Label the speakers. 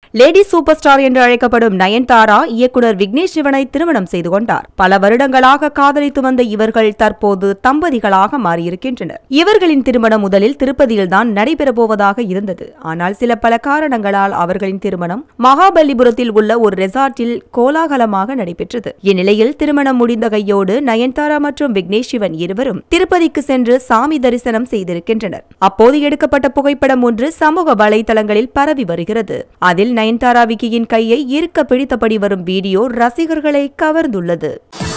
Speaker 1: lady super star என்று அழைக்கப்படும் நயன்தாரா இயக்குனர் விக்னேஷ் சிவனை திருமணம் செய்து கொண்டார் பல வருடங்களாக காதலித்து வந்த இவர்கள் தற்போது தம்பதிகளாக மாறியிருக்கின்றனர் இவர்களின் திருமணம் முதலில் திருப்பதியில்தான் நடைபெறப்போவதாக இருந்தது ஆனால் சில பல காரணங்களால் அவர்களின் திருமணம் மகாபலிபுரத்தில் உள்ள ஒரு ரெசார்ட்டில் கோலாகலமாக நடைபெற்றது இந்நிலையில் திருமணம் முடிந்த கையோடு நயன்தாரா மற்றும் விக்னேஷ் சிவன் இருவரும் திருப்பதிக்கு சென்று சாமி தரிசனம் செய்திருக்கின்றனர் அப்போது எடுக்கப்பட்ட புகைப்படம் ஒன்று சமூக வலைதளங்களில் பரவி வருகிறது அதில் நயன்தாரா விக்கியின் கையை இருக்க பிடித்தபடி வரும் வீடியோ ரசிகர்களை கவர்ந்துள்ளது